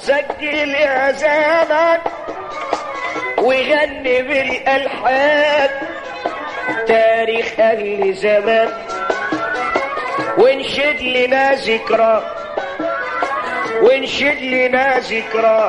سجل يا زمان وغني بالالحان تاريخ اهل زمان وانشد لنا ذكرى وانشد لنا ذكرى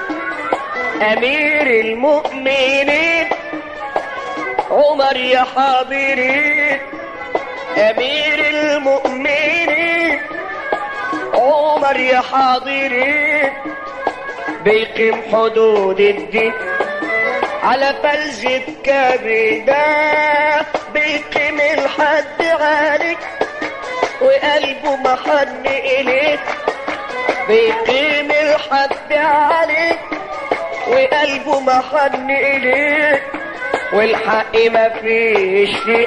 امير المؤمنين عمر يا حاضرين امير المؤمنين عمر يا حاضرين بيقيم حدود الدين على فلزة كبدة بيقيم الحد عليك وقلبه محن إليك بيقيم الحد عليك وقلبه محن إليك والحق ما فيش فيه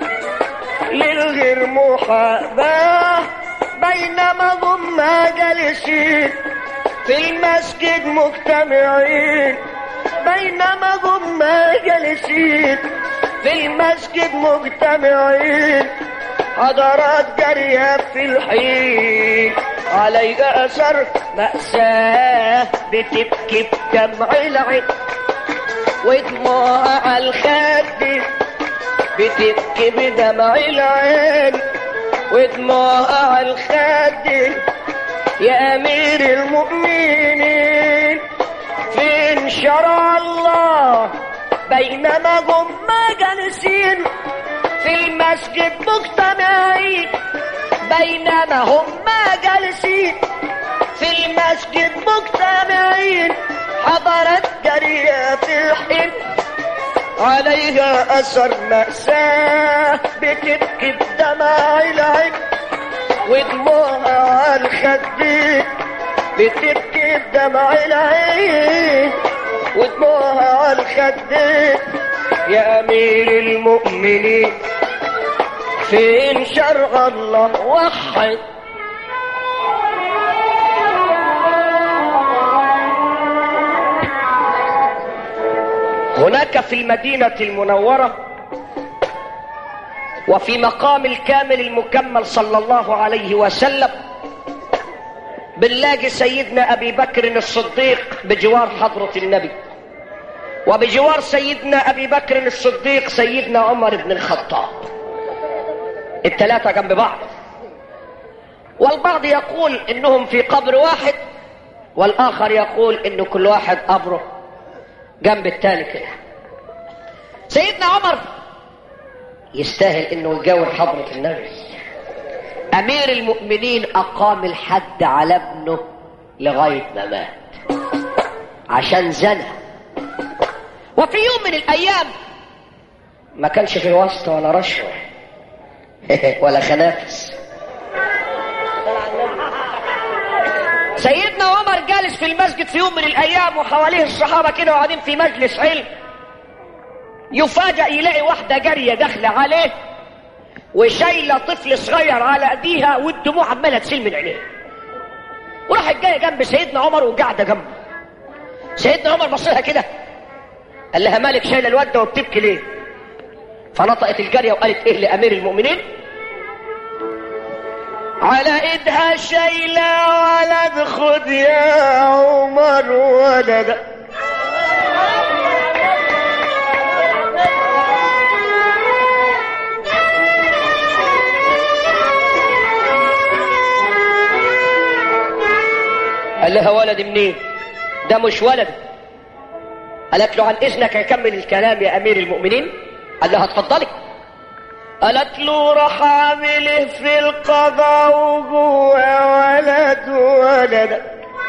للغير محاباه بينما هم جالسين في المسجد مجتمعين بينما هم جالسين في المسجد مجتمعين حضرات جارية في الحين علي أثر مأساة بتبكي بدمع العين ودموعها على الخد بتبكي بدمع العين ودموعها على الخد يا أمير المؤمنين فين شرع الله بينما هم جالسين في المسجد مجتمعين بينما هم جالسين في المسجد مجتمعين حضرت جارية في الحين عليها أثر مأساة بتبكي بدمع العين ودموعها على الخدين بتبكي بدمع العين ودموعها على الخدين يا أمير المؤمنين فين شرع الله وحد هناك في المدينة المنورة وفي مقام الكامل المكمل صلى الله عليه وسلم بنلاقي سيدنا أبي بكر الصديق بجوار حضرة النبي وبجوار سيدنا أبي بكر الصديق سيدنا عمر بن الخطاب الثلاثة جنب بعض والبعض يقول إنهم في قبر واحد والآخر يقول إن كل واحد قبره جنب التاني كده سيدنا عمر يستاهل انه يجاور حضرة النبي امير المؤمنين اقام الحد على ابنه لغاية ما مات عشان زنى وفي يوم من الايام ما كانش في واسطة ولا رشوة ولا خنافس سيدنا عمر جالس في المسجد في يوم من الايام وحواليه الصحابه كده وقاعدين في مجلس علم يفاجأ يلاقي واحده جاريه داخله عليه وشايله طفل صغير على ايديها والدموع عماله تسيل من عينيه وراحت جايه جنب سيدنا عمر وقاعده جنبه سيدنا عمر بص لها كده قال لها مالك شايله الواد ده وبتبكي ليه فنطقت الجاريه وقالت ايه لامير المؤمنين على ايدها شايلة ولد خد يا عمر ولد قال لها ولد منين ده مش ولد قالت له عن اذنك اكمل الكلام يا امير المؤمنين قال لها اتفضلي قالت له راح اعمله في القضاء وجوه ولد ولد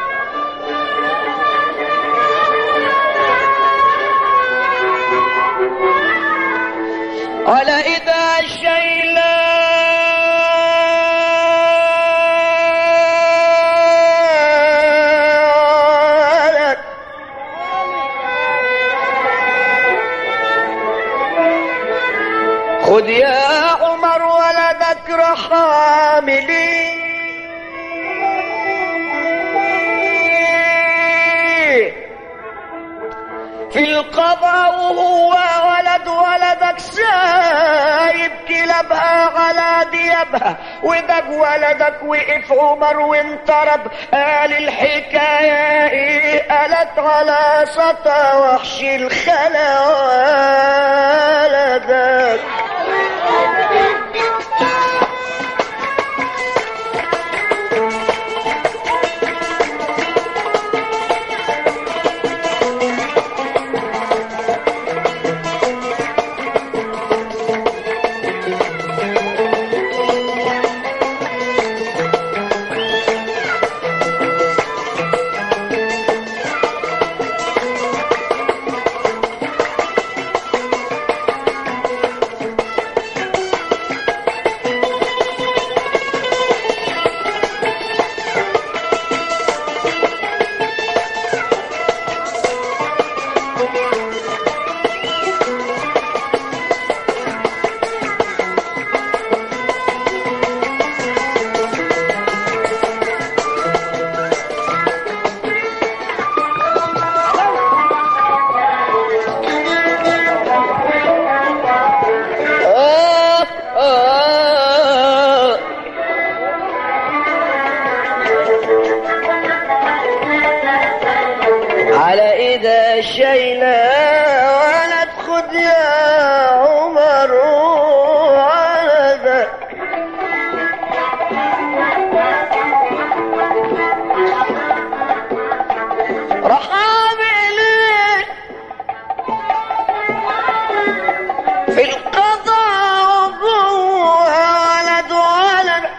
على ايدها شايله ولد خذ يا عمر ولدك رحاملي في القضاء وهو ولد ولدك سايب كلابها على ديابها ودق ولدك وقف عمر وانطرب قال الحكاية ايه قالت على سطى وحش الخلا ولدك آه آه على إذا شينا ولد خد يا عمر ولد راح أعمل إيه في القضاء وجوه ولد ولد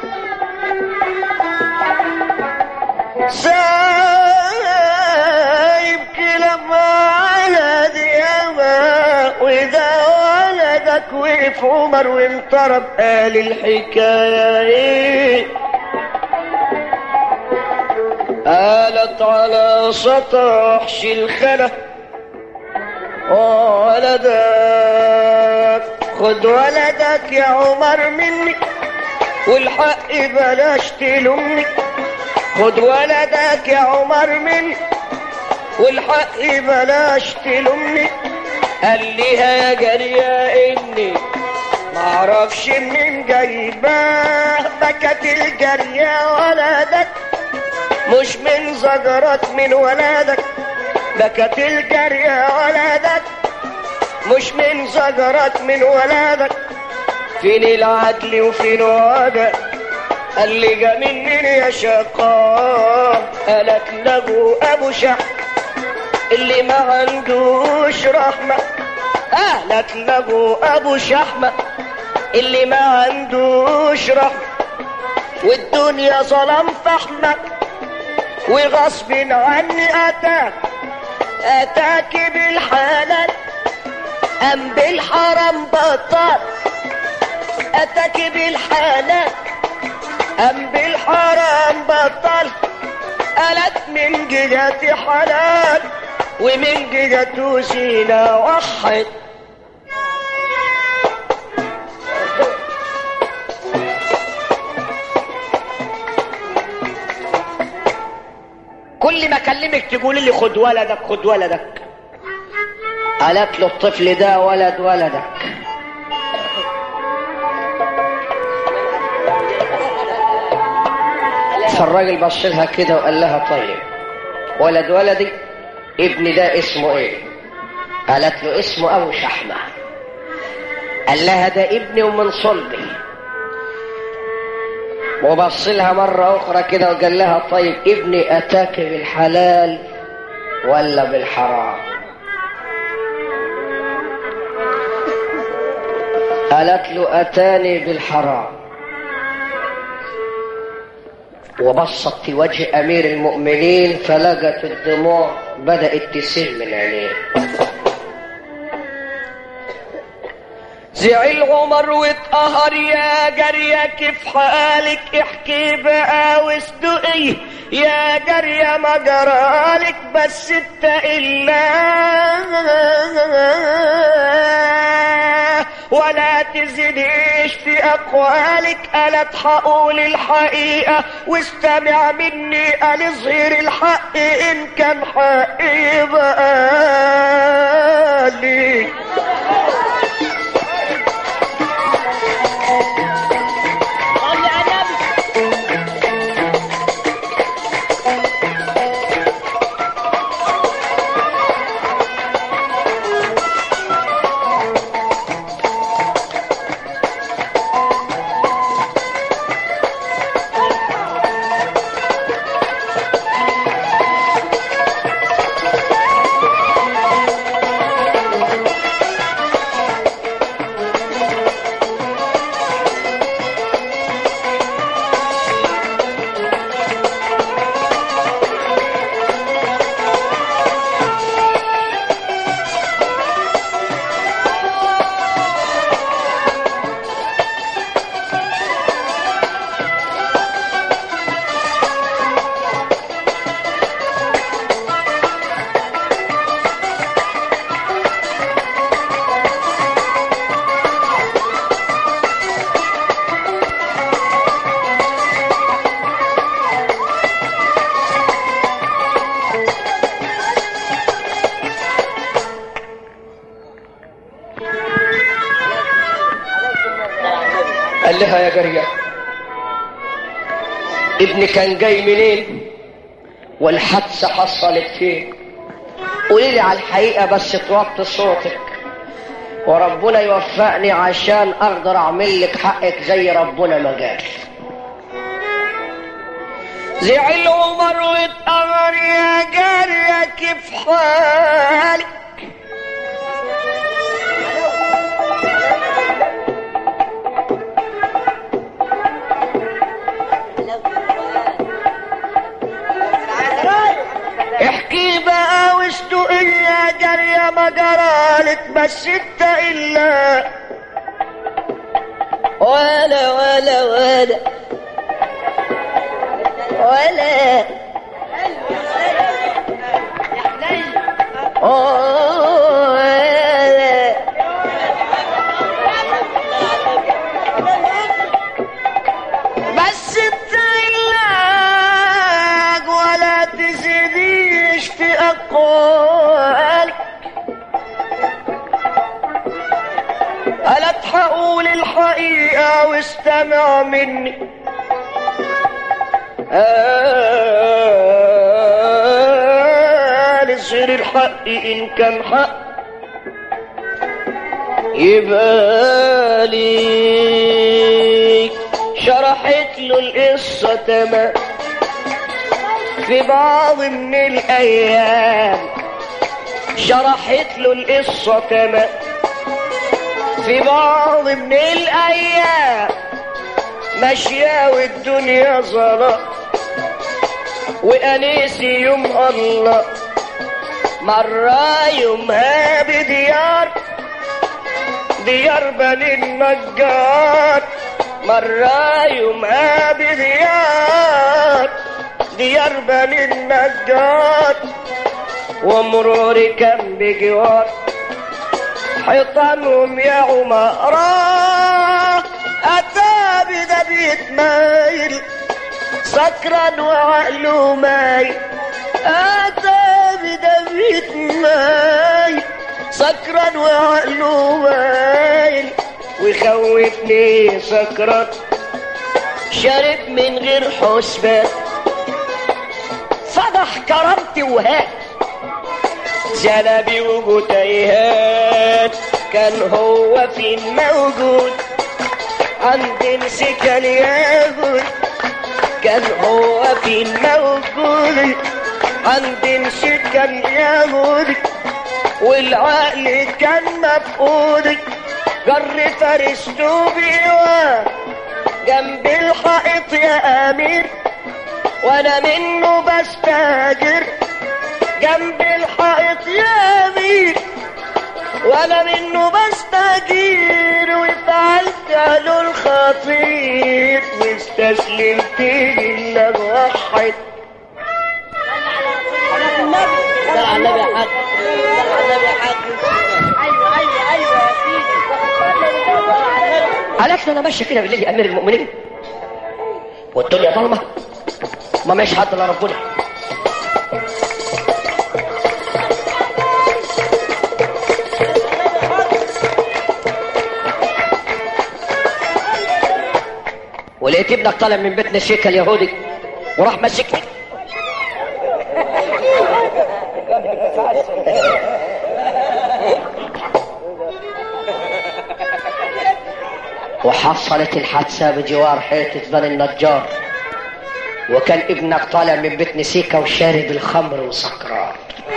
سايب كلام على ديابا وإذا ولدك وقف عمر وانطرب قال الحكاية ايه قالت على سطح الخلا ولدك خد ولدك يا عمر مني والحق بلاش تلومني خد ولدك يا عمر مني والحق بلاش تلومني قال ليها يا جارية اني معرفش منين جايباه بكت الجارية ولدك مش من زجرات من ولدك بكت الجارية ولدك مش من زجرات من ولدك فين العدل وفين وعدك قال لي جا منين يا شقاه قالت له ابو شح اللي ما عندوش رحمة قالت له ابو شحمة اللي ما عندوش رحمة والدنيا ظلم فحمك وغصب عني اتاك اتاك بالحلال ام بالحرام بطال اتاك بالحلال ام بالحرام بطل قالت من جهتي حلال ومن جهته زينة وحد كل ما اكلمك تقولي لي خد ولدك خد ولدك قالت له الطفل ده ولد ولدك فالراجل بص لها كده وقال لها طيب ولد ولدي ابني ده اسمه ايه قالت له اسمه ابو شحمه قال لها ده ابني ومن صلبي وبص لها مرة أخرى كده وقال لها طيب ابني أتاك بالحلال ولا بالحرام قالت له أتاني بالحرام وبصت في وجه أمير المؤمنين فلقت الدموع بدأت تسيل من عينيه زعل عمر واتقهر يا جارية كيف حالك احكي بقى واصدقي يا جارية ما جرالك بس اتقي الله ولا تزيديش في اقوالك الا تحقول الحقيقة واستمع مني انا اظهر الحق ان كان حق يبقى لي صلي على النبي قال لها يا جارية ابني كان جاي منين والحادثة حصلت فين قولي لي على الحقيقة بس توطي صوتك وربنا يوفقني عشان اقدر اعمل لك حقك زي ربنا ما قال زعل عمر واتأمر يا جارية كيف حالك احكي بقى واشتق يا جارية ما جرالك بس انت الا ولا ولا ولا ولا ولا بس انت علاج ولا تزيديش في اقوالك الا تحقول الحقيقة واستمع مني آه نصير الحق ان كان حق يبقى ليك شرحت له القصة تمام في بعض من الأيام شرحت له القصة تمام في بعض من الأيام ماشية والدنيا ظلام وأنيسي يوم الله مرة يومها بديار ديار بني النجار مرة يومها بديار ديار بني النجار ومروري كان بجوار حيطانهم يا عمارة أتى بدبيت مايل سكرا وعقله مايل أتى بدبيت مايل سكرا وعقله مايل ويخوفني سكران شرب من غير حسبان فضح كرامتي وهات جلبي وجتيهات كان هو فين موجود عند مسكن ياهود كان هو فين موجود عند مسكن ياهود والعقل كان مفقود جر فرشته بيوان جنب الحائط يا امير وانا منه بستاجر جنب الحائط يا امير وانا منه بستجير وفعلت له الخطير واستسلمت لله وحد صل على النبي يا حاج صل على النبي يا حاج ايوه ايوه ايوه يا سيدي قالت له انا ماشيه كده بالليل يا امير المؤمنين والدنيا ضلمه ما مش حد الا ربنا ولقيت ابنك طالع من بيت نشيكة اليهودي وراح ماسكني وحصلت الحادثة بجوار حيطة بني النجار وكان ابنك طالع من بيت نسيكة وشارب الخمر وسكران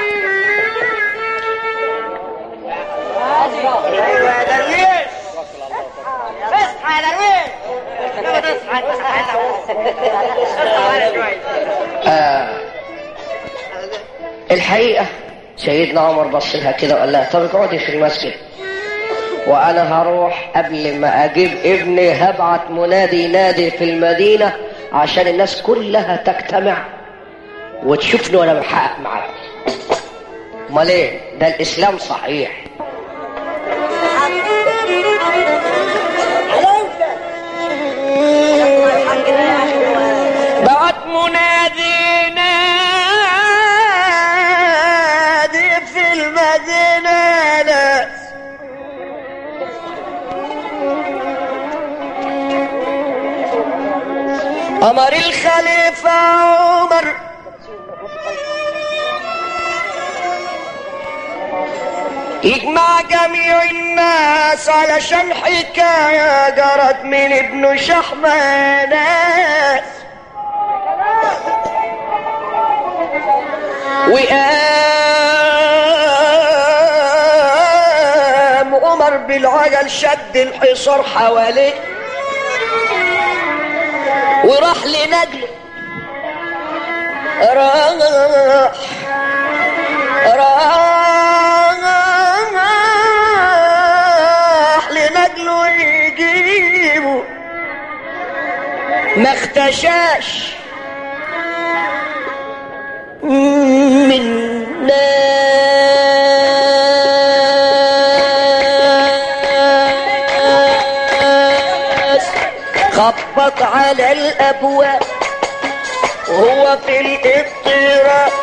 ايوه يا درويش اصحى يا درويش اصحى اصحى اصحى شوية آه الحقيقة سيدنا عمر بص لها كده وقال لها طب اقعدي في المسجد وانا هروح قبل ما اجيب ابني هبعت منادي ينادي في المدينة عشان الناس كلها تجتمع وتشوفني وانا بحقق معاك امال ايه ده الاسلام صحيح بعت منادي نادي في المدينة ناس أمر الخليفة عمر يجمع جميع الناس علشان حكاية جرت من ابن شحماناس وقام عمر بالعجل شد الحصار حواليه وراح لنجله راح راح لنجله يجيبه ما اختشاش من ناس خبط على الابواب وهو في الاضطراب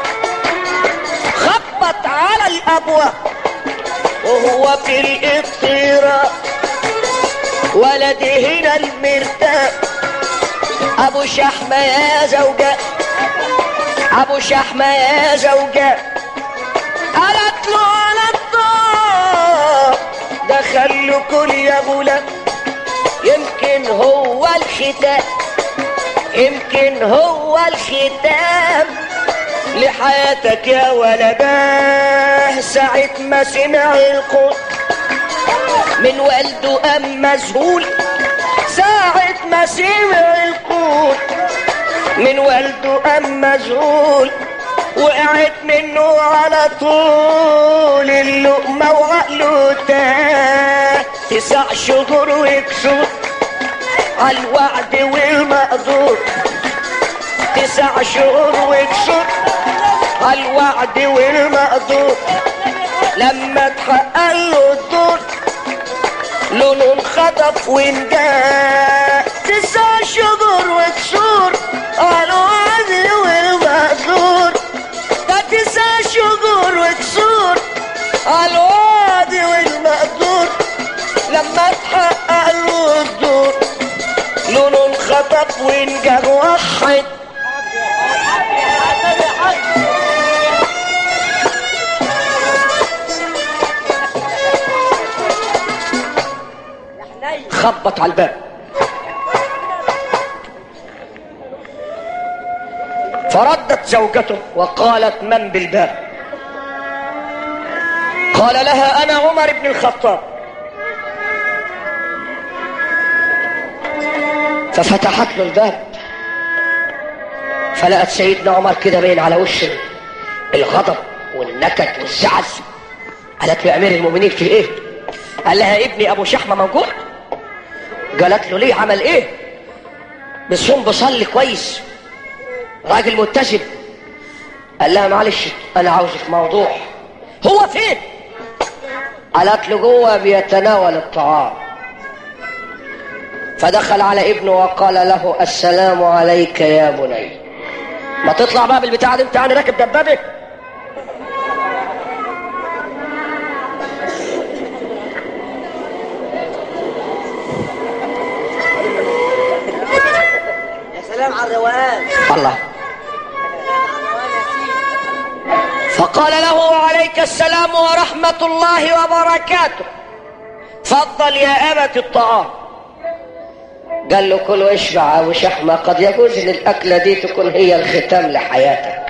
خبط على الابواب وهو في الاضطراب ولد هنا المرتاب ابو شحمه يا زوجة ابو شحمه يا زوجة قالت له على الدار دخل له كل يا غلام يمكن هو الختام يمكن هو الختام لحياتك يا ولداه ساعة ما سمع القول من والده أم مذهول ساعة ما سمع القول من والده أم مذهول وقعت منه على طول اللقمة وعقله تاه تسع شهور وكسور على الوعد والمقدور تسع شهور وكسور على الوعد والمقدور لما اتحقق له الدور لونه انخطف وانجاه تسع شهور وكسور على الوعد والمقدور ده تسع شهور وكسور على الوعد والمقدور لما اتحقق له الدور لونه انخطف وانجاه وحد خبط على الباب فردت زوجته وقالت من بالباب قال لها انا عمر بن الخطاب ففتحت له الباب فلقت سيدنا عمر كده باين على وشه الغضب والنكد والزعل قالت له يا امير المؤمنين في ايه قال لها ابني ابو شحمه موجود قالت له ليه عمل ايه بصوم بصلي كويس راجل ملتزم قال لها معلش انا عاوزك موضوع هو فين قالت له جوه بيتناول الطعام فدخل على ابنه وقال له السلام عليك يا بني ما تطلع بقى بالبتاع دي انت يعني راكب دبابه يا سلام على الروقان الله فقال له عليك السلام ورحمة الله وبركاته فضل يا أبت الطعام قال له كل واشبع أبو شحمة قد يجوز ان الأكلة دي تكون هي الختام لحياتك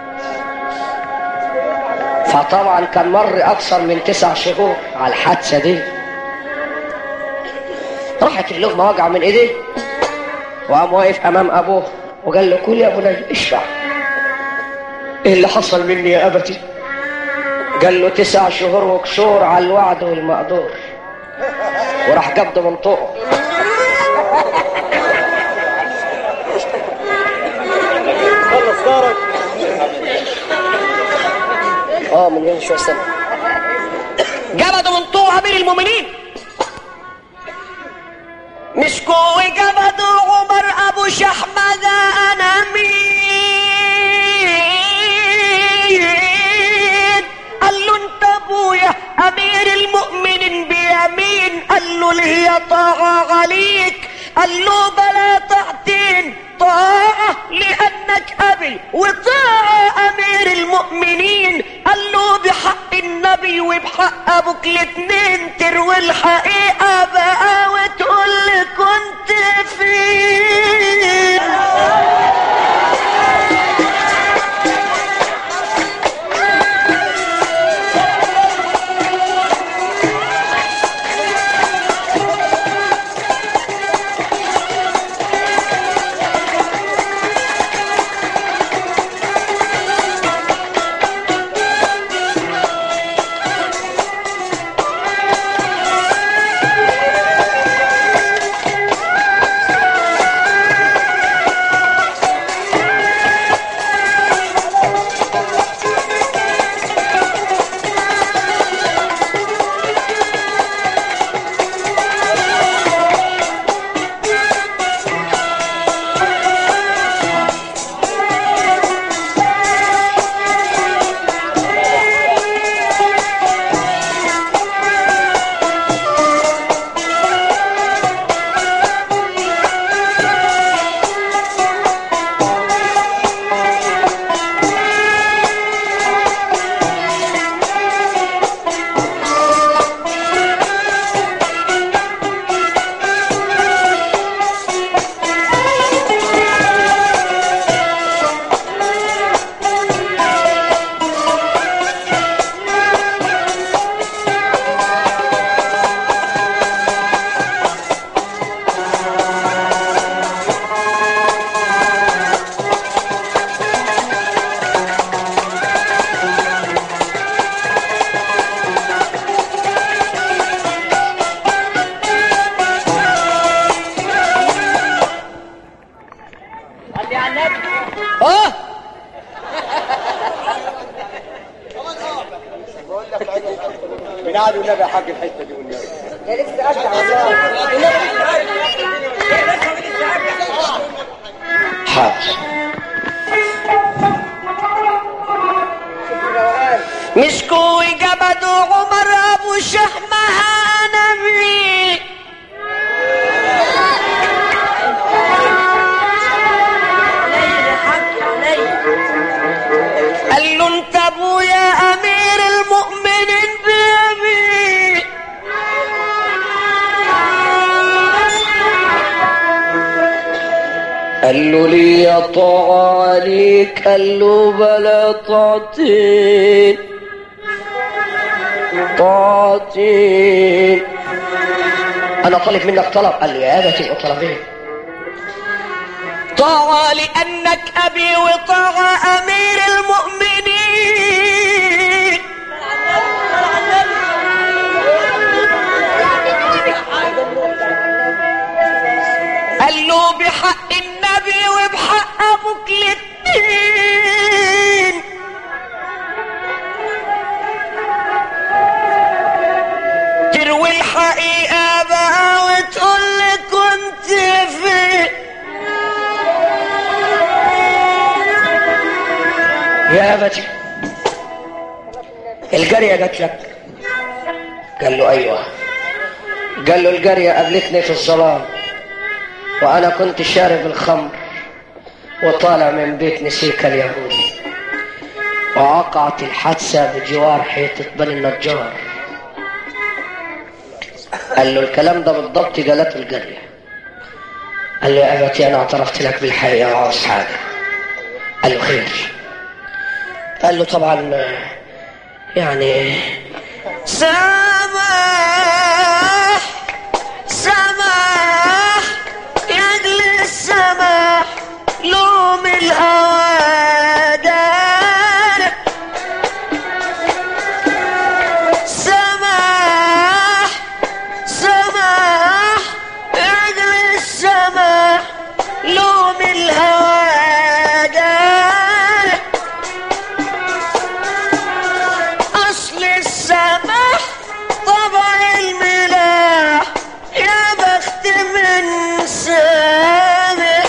فطبعا كان مر أكثر من تسع شهور على الحادثة دي راحت اللقمة وجع من إيديه وقام واقف أمام أبوه وقال له كل يا بني اشبع ايه اللي حصل مني يا ابتي قال له تسع شهور وكسور على الوعد والمقدور وراح جبده من طوقه خلص دارك اه من يوم شويه سنه جبده من طوق امير المؤمنين مسكوا وجبدوا عمر ابو شحمه ده انا مين قال له انت ابويا امير المؤمنين بيمين قال له ليه طاعه عليك قال له بلا طاعتين طاعة لأنك أبي وطاعة أمير المؤمنين قال له بحق النبي وبحق أبوك الاتنين تروي الحقيقة بقى وتقول لي كنت فين صلي على النبي اه من عاد والنبي يا حاج الحته دي والنبي يا لسه ارجع والله حاضر مسكوا وجبدوا عمر ابو شحمه نبي قليل يا حاج قليل قال له انت ابويا امير المؤمنين بيمين قال له لي يا طاعة عليك قال له بلا طاعتين طاعتين انا طالب منك طلب قال لي يا ابتي طلبين طاعة لأنك أبي وطاعة أمير المؤمنين قال له بحق النبي وبحق أبوك الاتنين تروي الحقيقة بقى وتقول لي كنت يا أبتي الجارية جات لك قال له أيوة قال له الجارية قابلتني في الظلام وأنا كنت شارب الخمر وطالع من بيت نسيك اليهودي ووقعت الحادثة بجوار حيطة بني النجار قال له الكلام ده بالضبط قالته الجارية قال له يا أبتي أنا اعترفت لك بالحقيقة وعاوز حاجة قال له خير قال له طبعا آه، يعني سماح سماح يجلس سماح لوم الهوى دار سماح سماح يجلس سماح لوم الهوى دار اصل السماح طبع الملاح يا بخت من سامح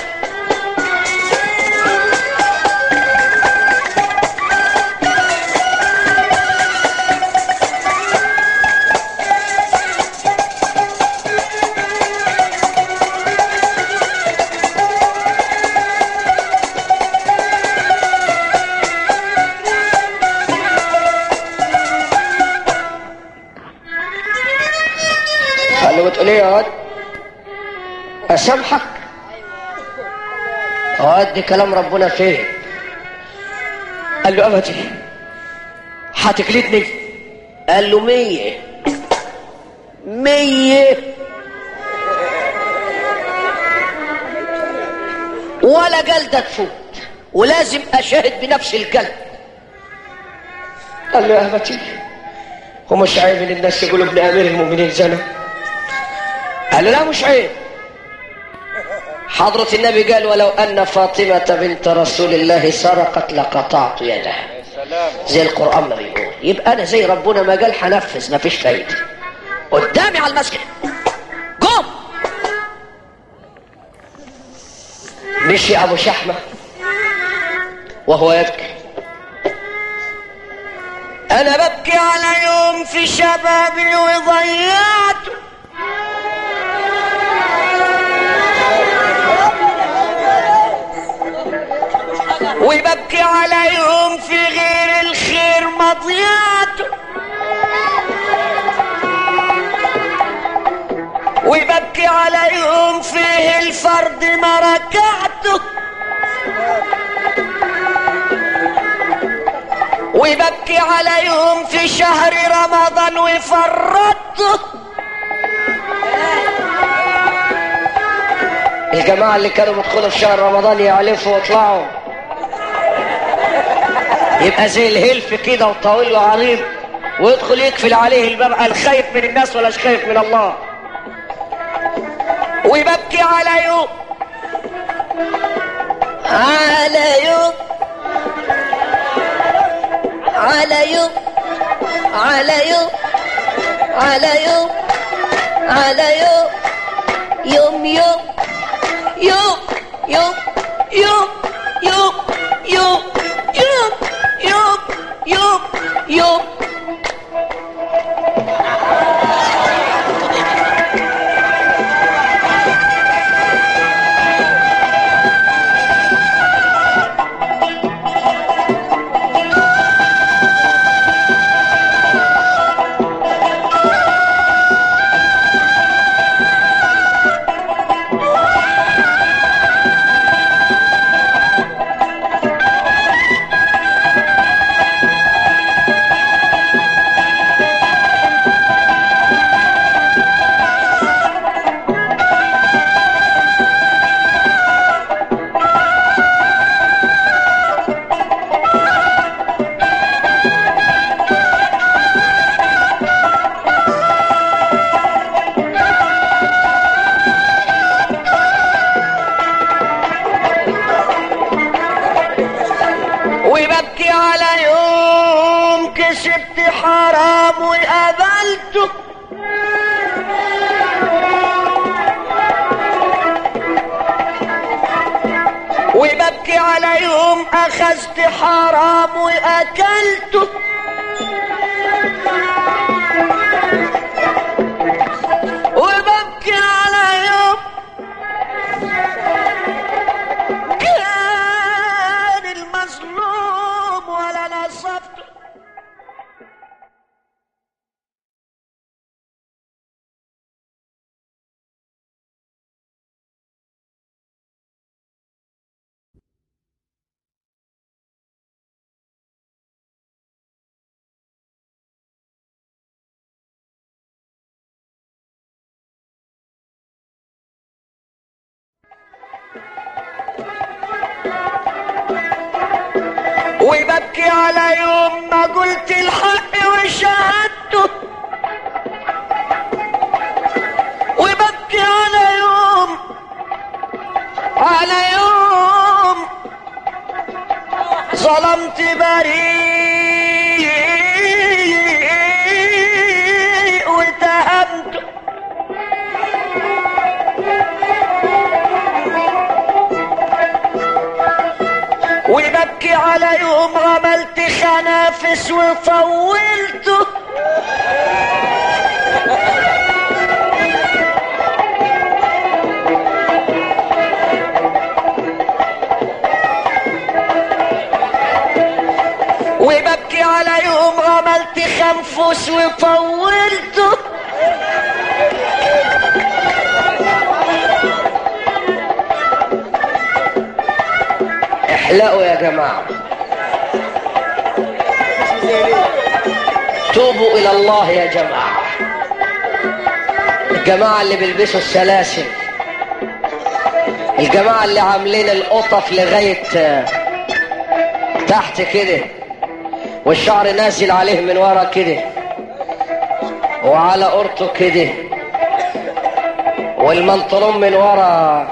قال له بتقول ايه يا واد اسامحك وادي كلام ربنا فين قال له ابتي هتجلدني قال له مية مية ولا جلدة تفوت ولازم اشاهد بنفس الجلد قال له يا ابتي هو مش عيب ان الناس يقولوا ابن امير المؤمنين زنا قال له لا مش عيب حضرة النبي قال ولو أن فاطمة بنت رسول الله سرقت لقطعت يدها زي القرآن ما بيقول يبقى أنا زي ربنا ما قال هنفذ ما فيش فايدة قدامي على المسجد قوم مشي أبو شحمة وهو يبكي انا ببكي على يوم في شبابي وضيعته وببكي على يوم في غير الخير ما ضيعته وببكي على يوم فيه الفرد ما ركعته وببكي على يوم في شهر رمضان وفرطته الجماعة اللي كانوا بيدخلوا في شهر رمضان يعلفوا ويطلعوا يبقى زي الهلف كده وطويل وعريض ويدخل يقفل عليه الباب قال خايف من الناس ولا مش خايف من الله وببكي على يوم على يوم على يوم على يوم على يوم على يوم يوم يوم يوم يوم يوم يوم يوم يوم يوم يوم يوم وببكي على يوم كسبت حرام وقبلته وببكي على يوم اخذت حرام واكلته وببكي على يوم كان المظلوم ولا نصبته وببكي على يوم ما قلت الحق وشهدته وببكي على يوم على يوم ظلمت بريء واتهمته وببكي على يوم رملت خنافس وطولته وببكي على يوم رملت خنفس وطولته احلقوا يا جماعة توبوا الى الله يا جماعة الجماعة اللي بيلبسوا السلاسل الجماعة اللي عاملين القطف لغاية آه، تحت كده والشعر نازل عليه من ورا كده وعلى قرطه كده والمنطلون من ورا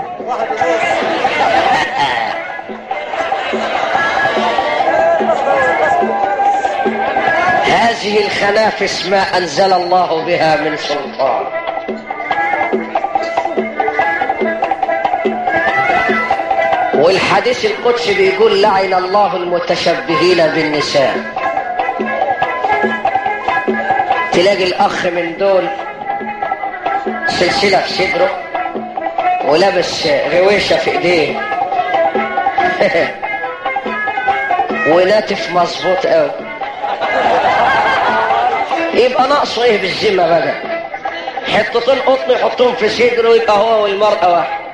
هذه الخنافس ما أنزل الله بها من سلطان والحديث القدسي بيقول لعن الله المتشبهين بالنساء تلاقي الأخ من دول سلسلة في صدره ولابس رويشة في ايديه وناتف مظبوط قوي يبقى ناقصه ايه بالذمه بقى حتتين قطن يحطهم في صدره يبقى هو والمرأة واحد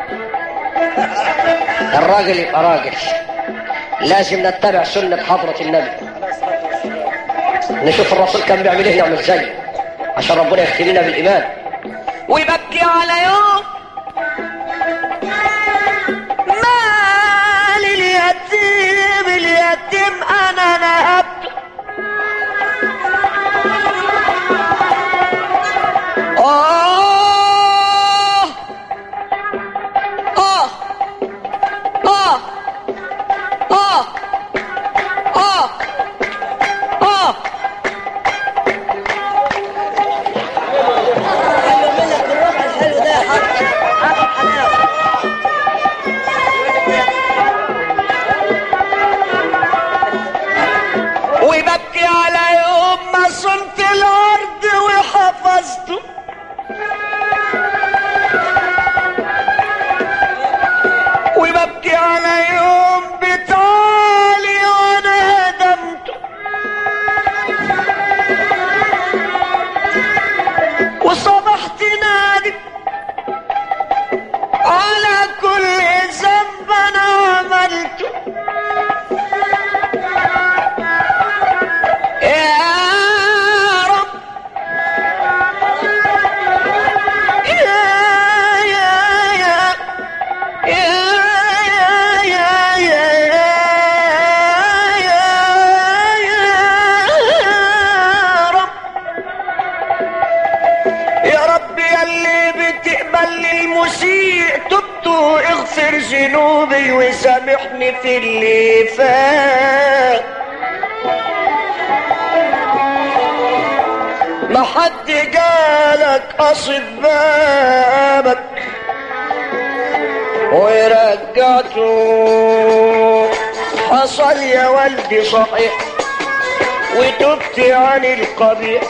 الراجل يبقى راجل لازم نتبع سنة حضرة النبي نشوف الرسول كان بيعمل ايه نعمل زيه عشان ربنا يختلينا بالإيمان ويبكي على يوم مال اليتيم اليتيم انا نهبت آه آه آه آه آه آه منك الربع الحلو ده يا حاج حاج حلاوه وببكي على يوم ما صنت الارض وحفظته وببكي على يوم بتالي وانا هدمته وصبحت نادي على كل ذنب انا عملته يا رب يا يا يا يا يا يا يا يا رب يا رب يلي بتقبل المسيء تبت اغفر ذنوبي وسامحني في اللي فات ما حد جالك قصد بابك ورجعته حصل يا والدي صحيح وتبت عن القبيح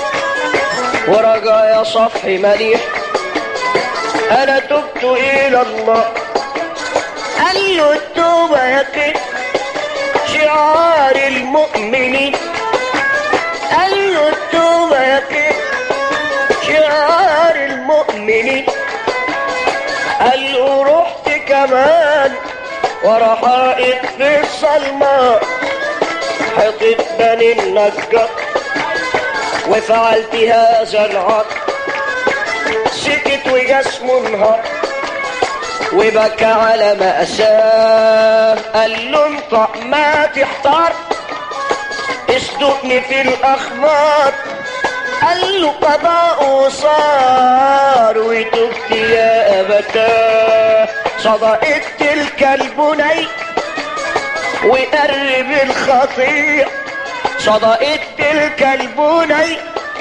ورجع يا صفحي مليح انا تبت الى الله قال له التوبة يا كده شعار المؤمنين قال له التوبة يا كده شعار المؤمنين قال له رحت كمان ورا حائط في الصلمة حطيت بني النجار وفعلت هذا العط سكت وجسمه انهار وبكى على مأساه قال له انطق ما تحتار اصدقني في الأخبار قال له قضاء صار وتبت يا أبتاه صدقت تلك البني وقرب الخطيئة صدقت تلك البني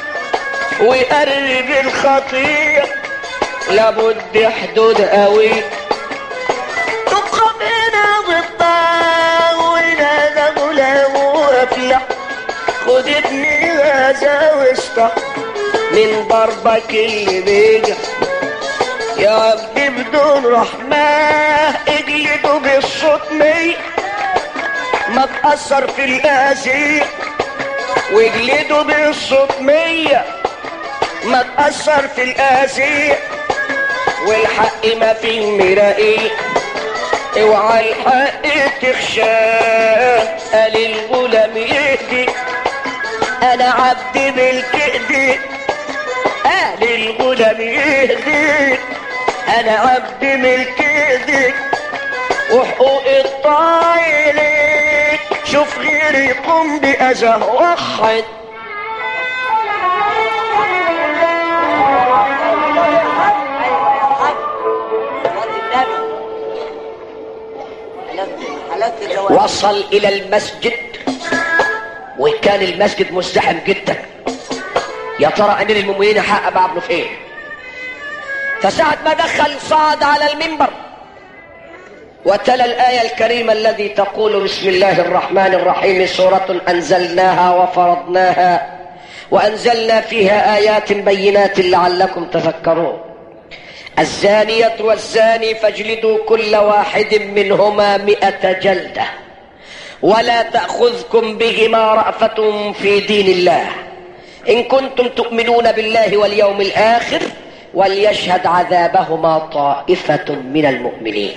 وقرب الخطيئة لابد حدود قوي تبقى بينا ضدها ونادى غلام وافلح خدتني غازة وسطى من ضربك اللي بيجح يا عبدي بدون رحمة اجلده بالصوت مية ما تأثر في القاسي واجلده بالصوت مية ما تأثر في القاسي والحق ما في المرائي اوعى الحق تخشاه قال الغلام يهدي انا عبد بالكهدي قال الغلام يهدي انا عبد بالكهدي وحقوق الطايلين شوف غيري يقوم بأذى وحد حلفت الجواب وصل الى المسجد وكان المسجد مزدحم جدا يا ترى امير المؤمنين حق بعمله في ايه فساعة ما دخل صعد على المنبر وتلا الآية الكريمة الذي تقول بسم الله الرحمن الرحيم سورة أنزلناها وفرضناها وأنزلنا فيها آيات بينات لعلكم تذكرون الزانية والزاني فاجلدوا كل واحد منهما مئة جلدة ولا تأخذكم بهما رأفة في دين الله إن كنتم تؤمنون بالله واليوم الآخر وليشهد عذابهما طائفة من المؤمنين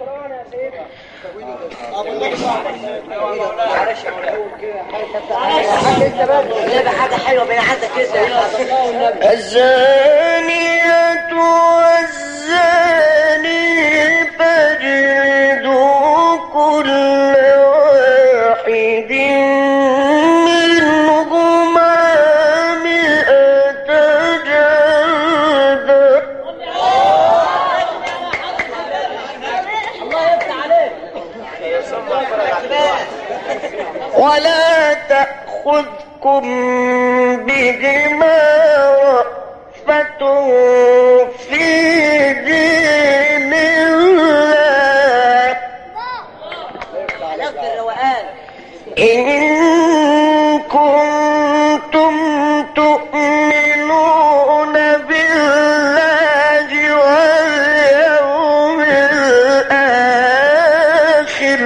لا حاجة حلوة من عندك كده الزانية والزاني فاجلدوا كل واحد منهما مئة جلدة ولا تأخذكم بهما رأفة في دين الله حلفت الروقان إن كنتم تؤمنون بالله واليوم الآخر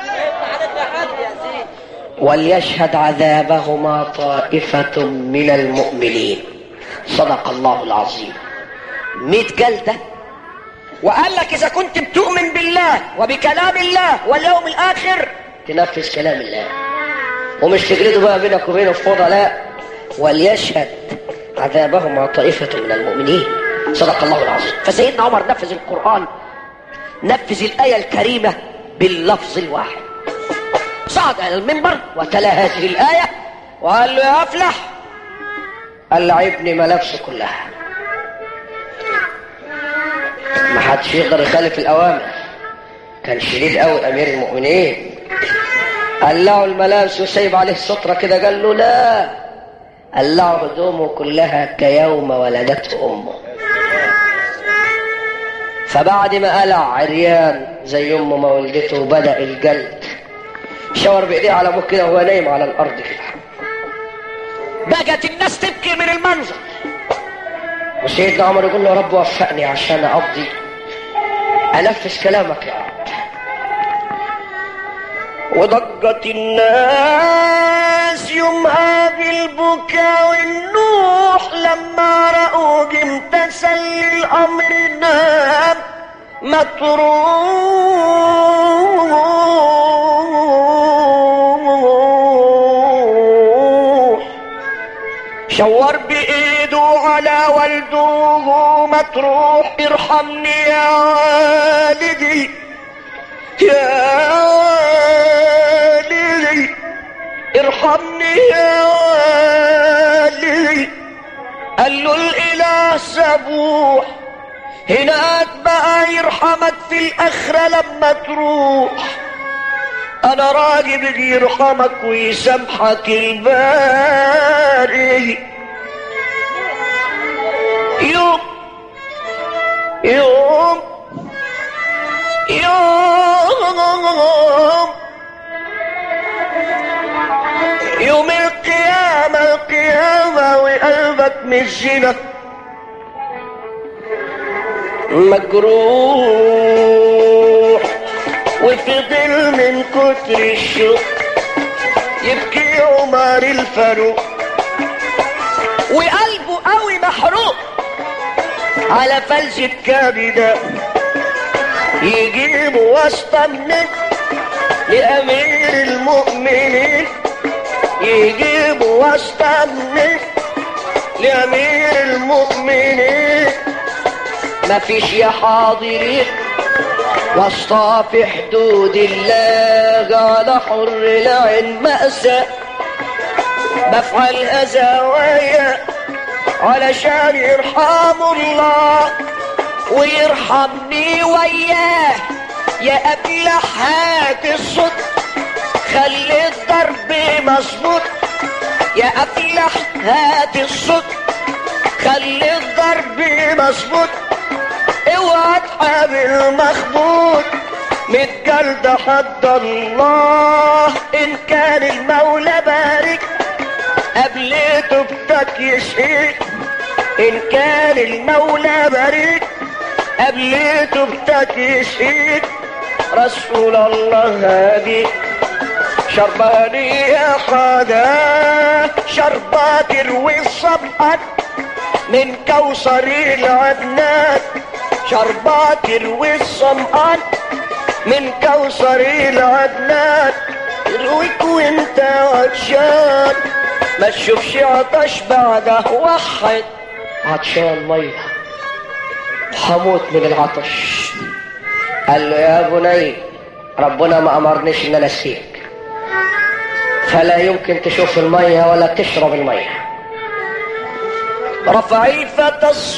وليشهد عذابهما طائفة من المؤمنين صدق الله العظيم مئة جلدة وقال لك إذا كنت بتؤمن بالله وبكلام الله واليوم الآخر تنفذ كلام الله ومش تجلده بقى بينك وبينه في فوضى لا وليشهد عذابهما طائفة من المؤمنين صدق الله العظيم فسيدنا عمر نفذ القرآن نفذ الآية الكريمة باللفظ الواحد صعد على المنبر وتلا هذه الآية وقال له يا أفلح ألعبني ملابسه كلها ما حدش يقدر يخالف الأوامر كان شديد قوي أمير المؤمنين قلعوا الملابس وسايب عليه سترة كده قال له لا قلعوا هدومه كلها كيوم ولدته أمه فبعد ما قلع عريان زي امه ما ولدته وبدا الجلد شاور بايديه على ابوه كده وهو نايم على الارض كده بقت الناس تبكي من المنظر وسيدنا عمر يقول له يا رب وفقني عشان اقضي انفذ كلامك يا رب وضجت الناس يومها بالبكاء والنوح لما رأوا امتثل للأمر نام مطروح شور بإيده على والده مطروح ارحمني يا والدي يا والدي ارحمني يا والدي قال له الاله سبوح هناك بقى يرحمك في الاخرة لما تروح انا راجل يرحمك ويسامحك الباري يوم يوم يوم يوم القيامة القيامة وقلبك مشينا مجروح وفضل من كتر الشوق يبكي عمر الفاروق وقلبه قوي محروق على فلسة كبده يجيب واسطة منك لأمير المؤمنين يجيب واسطة منك لأمير المؤمنين مفيش يا حاضرين واسطة في حدود الله على حر العين مأساة بفعل زوايا علشان يرحم الله ويرحمني وياه يا أبلح هات الصوت خلي الضرب مظبوط يا أبلح هات الصوت خلي الضرب مظبوط اوعى تقابل مخبوط متجلد حد الله ان كان المولى بارك قبل توبتك يشهد ان كان المولى بارك قبل توبتك يشهد رسول الله هادي شرباني يا حدا شربة تروي الصبحات من كوثر العدنان شربة تروي الصمآن من كوثر العدنان ترويك وانت عطشان ما تشوفش عطش بعده وحد عطشان مية حموت من العطش قال له يا بني ربنا ما أمرنيش إن أنا أسقيك فلا يمكن تشوف المية ولا تشرب المية رفعيفة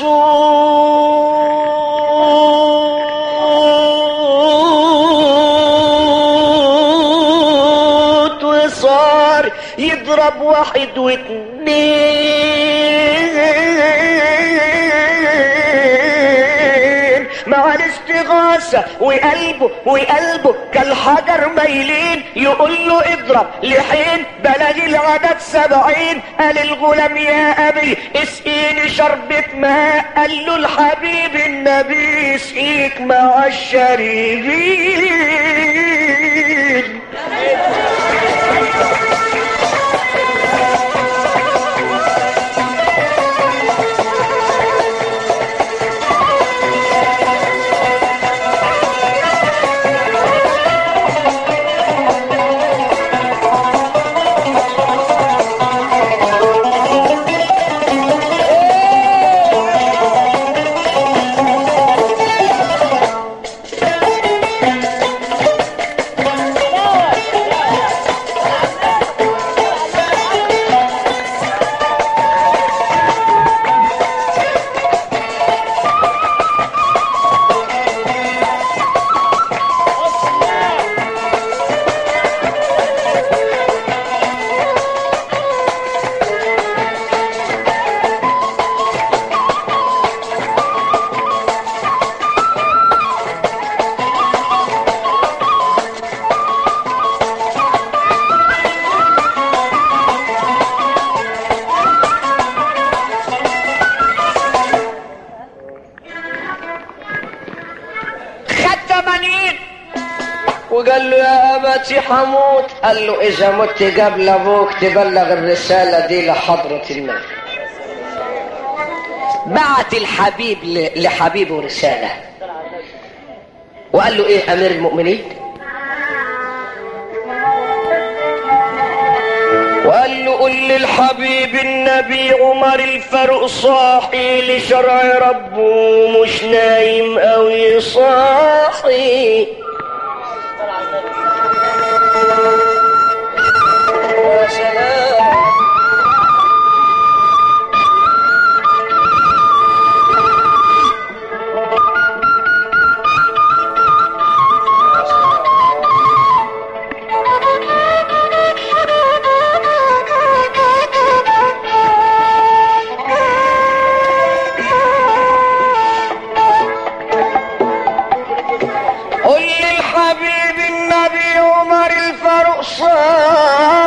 الصوت وصار يضرب واحد واتنين مع الاستغاثة وقلبه وقلبه كالحجر ميلين يقول له اضرب لحين بلغ العدد سبعين قال الغلام يا ابي اسقيني شربة ماء قال له الحبيب النبي اسقيك مع الشريبين وقال له يا أبتي حموت قال له إذا مت قبل أبوك تبلغ الرسالة دي لحضرة النبي بعت الحبيب ل- لحبيبه رسالة وقال له إيه أمير المؤمنين وقال له قل للحبيب النبي عمر الفاروق صاحي لشرع ربه مش نايم أو يصاحي يا سلام قل للحبيب النبي عمر الفاروق صاح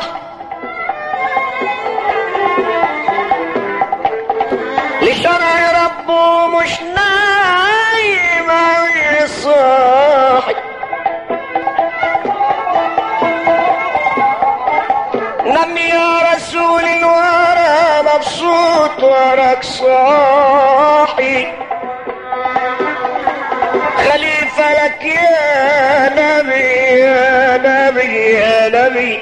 لشرع ربه مش نايم أو صاحي نم يا رسول الورى مبسوط وراك صاحي خليفة لك يا نبي يا نبي يا نبي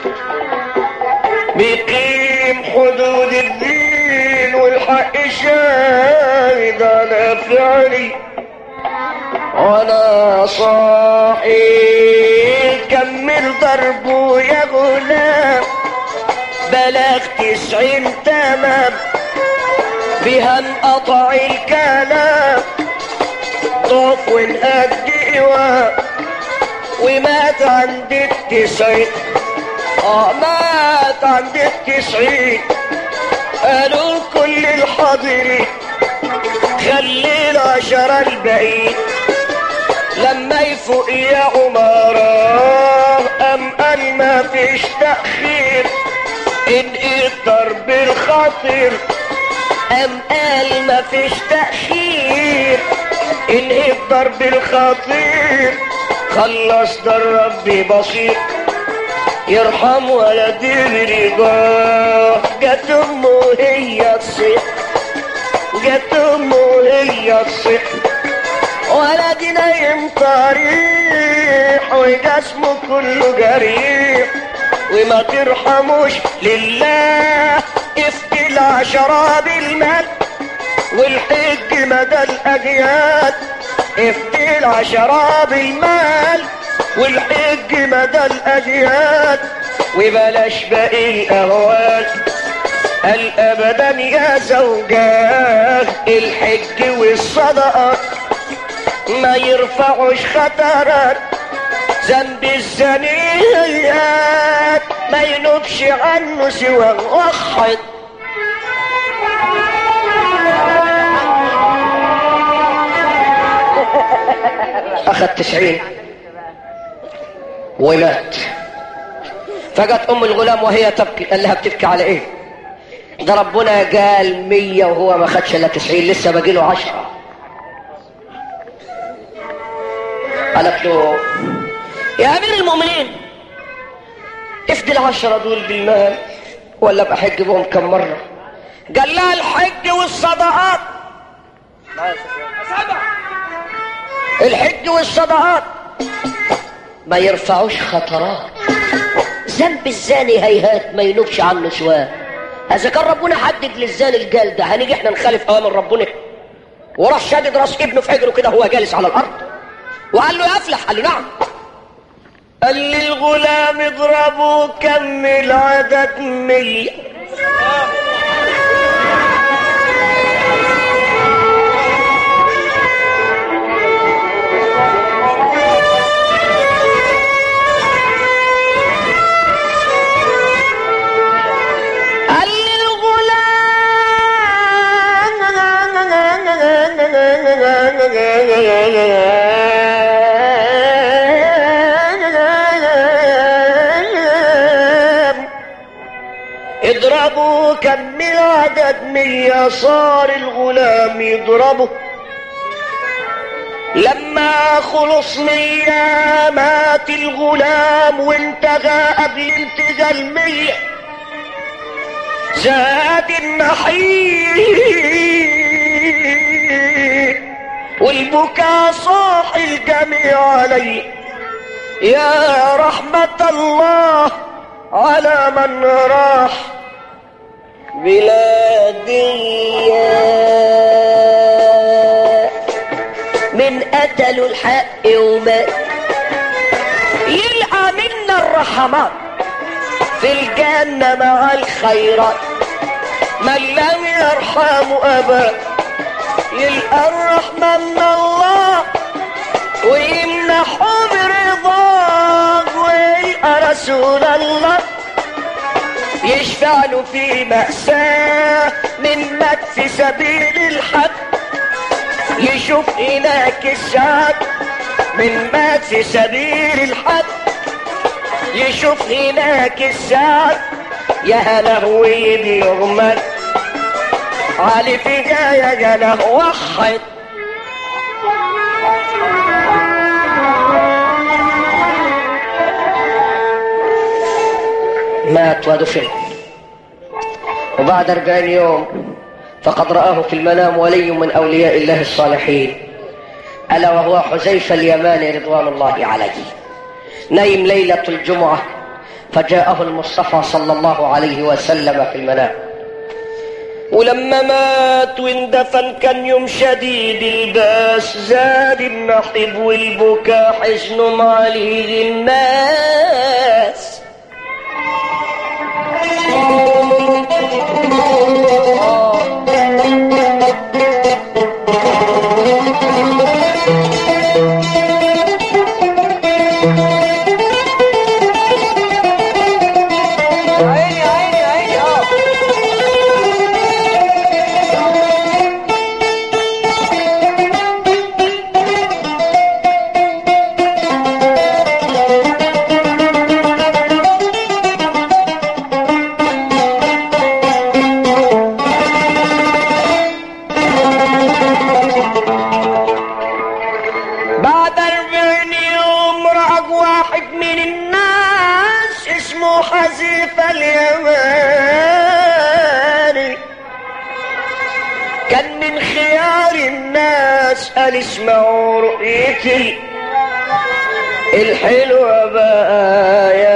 بيقيم حدود الدين والحق شاهد على فعلي وانا صاحي كمل ضربه يا غلام بلغ تسعين تمام بها انقطع الكلام ضعف والقد إيواء ومات عند التسعين اه مات عند التسعين قالوا كل الحاضرين خلي العشرة الباقيين لما يفوق يا عمارة أم قال ما فيش تأخير إن الضرب الخطير أم قال ما فيش تأخير انهي الضرب الخطير خلص ده ربي بسيط يرحم ولدي برضاه جت امه هي تصيح جت امه هي تصيح ولدي نايم طريح وجسمه كله جريح وما ترحموش لله افدي العشرة بالمال والحج مدى الأجيال افدي العشرة بالمال والحج مدى الأجيال وبلاش باقي الأهوال قال أبدا يا زوجاه الحج والصدقات ما يرفعوش خطرات ذنب الزنيات ما ينوبش عنه سوى واحد أخذ تسعين ومات فجت أم الغلام وهي تبكي قال لها بتبكي على إيه ده ربنا قال مية وهو ما خدش إلا تسعين لسه باقي له عشرة قالت له يا أمير المؤمنين افدي العشرة دول بالمال ولا بحج بهم كم مرة قال لها الحج والصدقات الحج والصدقات ما يرفعوش خطرات ذنب الزاني هيهات ما ينوبش عنه سواه اذا كان ربنا حدد للزاني الجال ده هنيجي احنا نخالف اوامر ربنا وراح شادد راس ابنه في حجره كده وهو جالس على الارض وقال له يا افلح قال له نعم قال للغلام اضربوا كمل عدد مية قال للغلام اضربوا كمل عدد مية صار الغلام يضربه لما خلص مية ما مات الغلام وانتهى قبل انتهى المية زاد النحيل والبكاء صاح الجميع علي يا رحمة الله على من راح بلادي من قتلوا الحق ومات يلقى منا الرحمات في الجنة مع الخيرات من لم يرحم أبا يلقى الرحمة من الله ويمنحه برضاه ويلقى رسول الله يشفع له في مأساة من مات في سبيل الحق يشوف هناك السعد من مات في سبيل الحق يشوف هناك السعد يا هلا هو بيغمد علي في جاية جاله وحد مات ودفن وبعد أربعين يوم فقد رآه في المنام ولي من أولياء الله الصالحين ألا وهو حذيفة اليماني رضوان الله عليه نايم ليلة الجمعة فجاءه المصطفى صلى الله عليه وسلم في المنام ولما مات واندفن كان يوم شديد الباس زاد النحب والبكاء حزن عليه الناس عيني عيني عيني اه بعد أربعين يوم رأى واحد من الناس اسمه حذيفة اليماني كان من خيار الناس قال اسمعوا رؤيتي الحلوة بقى يا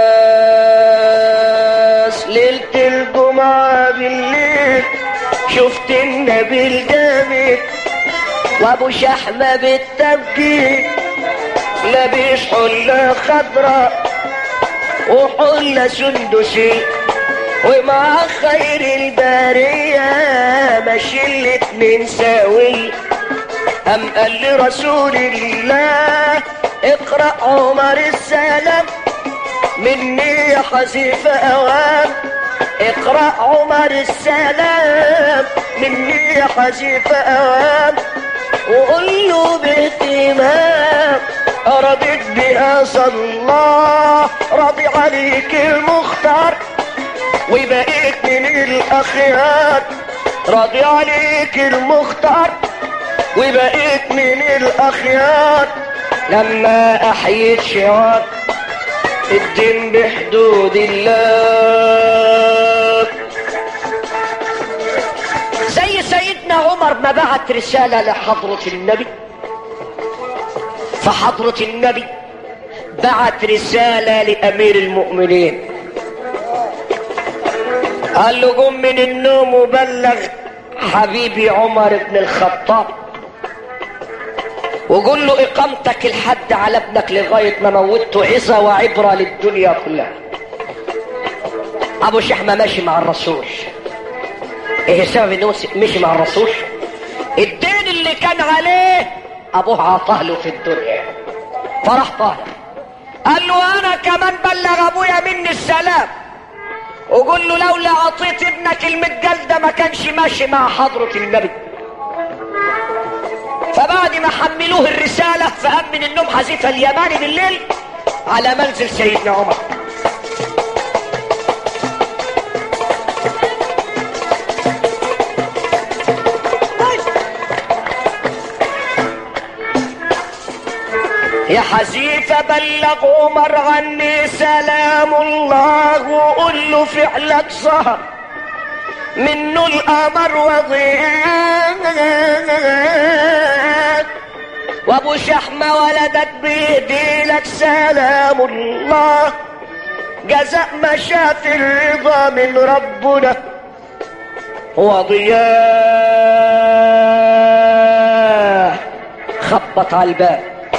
ناس ليلة الجمعة بالليل شفت النبي الجميل وابو شحمة بالتبكير لابس حلة خضراء وحلة سندسي ومع خير البرية ماشي الاتنين ساوي أم قال لرسول الله اقرأ عمر السلام مني يا حذيفة أوام اقرأ عمر السلام مني يا حذيفة أوام وقول له باهتمام رضيت بها صلى الله راضي عليك المختار وبقيت من الأخيار راضي عليك المختار وبقيت من الأخيار لما أحييت شعار الدين بحدود الله زي سيدنا عمر ما بعت رسالة لحضرة النبي فحضرة النبي بعت رسالة لأمير المؤمنين قال له قم من النوم وبلغ حبيبي عمر بن الخطاب وقول له إقامتك الحد على ابنك لغاية ما موته عظة وعبرة للدنيا كلها أبو شحمة ماشي مع الرسول إيه السبب إنه مشي مع الرسول الدين اللي كان عليه أبوه عطاه له في الدنيا فراح طالع قال له أنا كمان بلغ أبويا مني السلام وقول له لولا أعطيت ابنك المجال ده ما كانش ماشي مع حضرة النبي فبعد ما حملوه الرسالة فقام من النوم حذيفة اليماني بالليل على منزل سيدنا عمر يا حزيفة بلغ عمر عني سلام الله وقول له فعلك ظهر منه القمر وضيعك وابو شحمة ولدك بيدي لك سلام الله جزاء ما شاف الرضا من ربنا وضياه خبط على الباب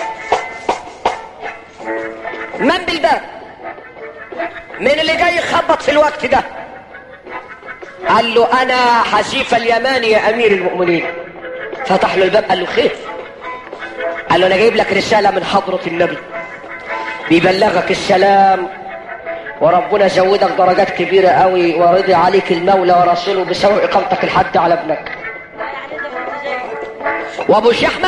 من بالباب من اللي جاي يخبط في الوقت ده قال له انا حسيف اليماني يا امير المؤمنين فتح له الباب قال له خير قال له انا جايب لك رساله من حضره النبي بيبلغك السلام وربنا زودك درجات كبيره قوي ورضي عليك المولى ورسوله بسبب اقامتك الحد على ابنك وابو شحمه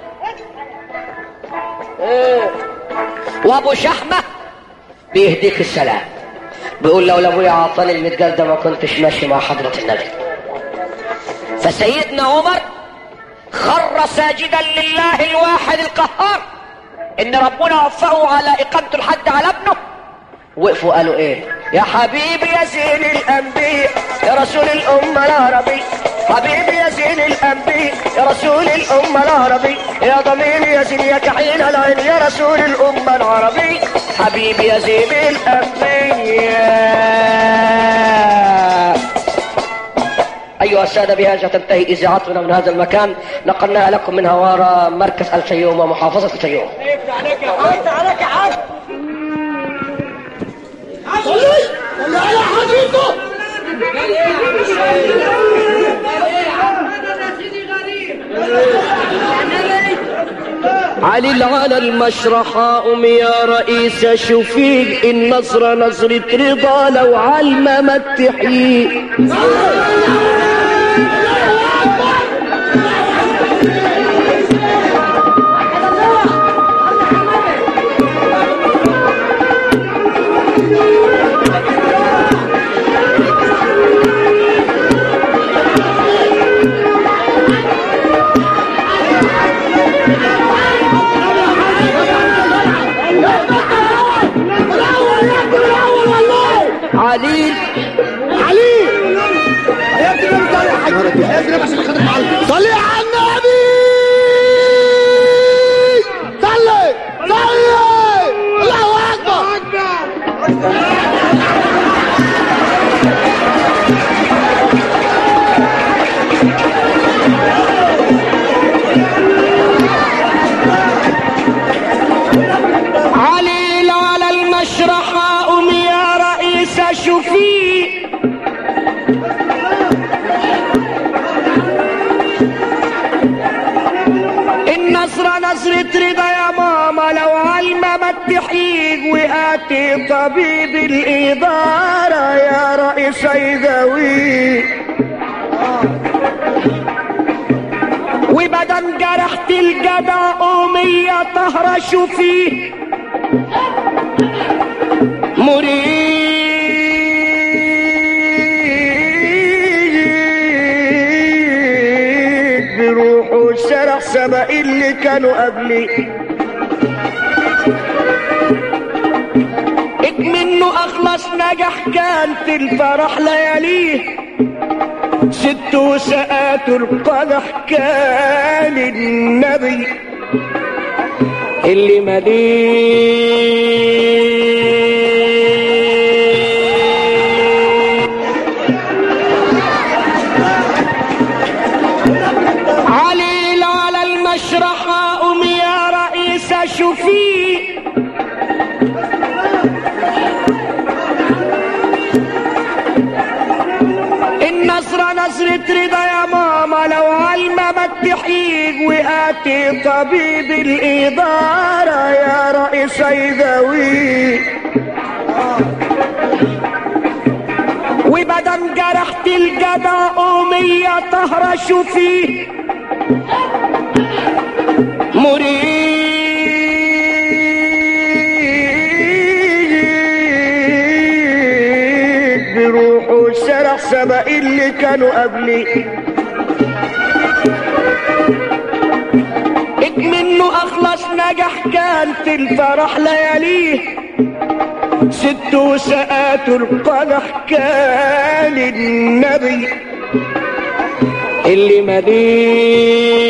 إيه. وابو شحمه بيهديك السلام بيقول لو ابويا عطاني المتجال ده ما كنتش ماشي مع حضره النبي فسيدنا عمر خر ساجدا لله الواحد القهار ان ربنا وفقه على اقامه الحد على ابنه وقفوا قالوا ايه يا حبيبي يا زين الانبياء يا رسول الامه العربي حبيبي يا زين الانبياء يا رسول الامه العربي يا ضميري يا زين يا كحيل العين يا رسول الامه العربي حبيبي يا زين الانبياء أيها السادة بهذا تنتهي إذاعتنا من هذا المكان نقلناها لكم من هوارة مركز الفيوم ومحافظة الفيوم عليك يا حاج علي على المشرحة أم يا رئيس شوفيك النصر نظرة رضا لو علمة ما تحيي علي صلي على النبي صلي صلي الله اكبر علي على المشرحة أم يا رئيس شوفيك النصر نصرة رضا يا ماما لو علمة ما تحيق وآتي طبيب الإدارة يا رئيس يداوي وبدن جرحت الجدع أمية تهرش فيه مريد بروحه سرح سبق اللي كانوا قبلي منه اخلص نجح كان في الفرح لياليه ست وسقات القدح كان النبي اللي مليء علي على المشرحة أم يا رئيس شوفي النصر نصرة رضا يا ماما لو علمة ما تحيق وآتي طبيب الإدارة يا رئيس يداوي وبدن جرحت الجدع أمية تهرش فيه مريد بروحه سرح سبق اللي كانوا قبلي منه اخلص نجح كان في الفرح لياليه ست وسقات القدح كان النبي اللي مدين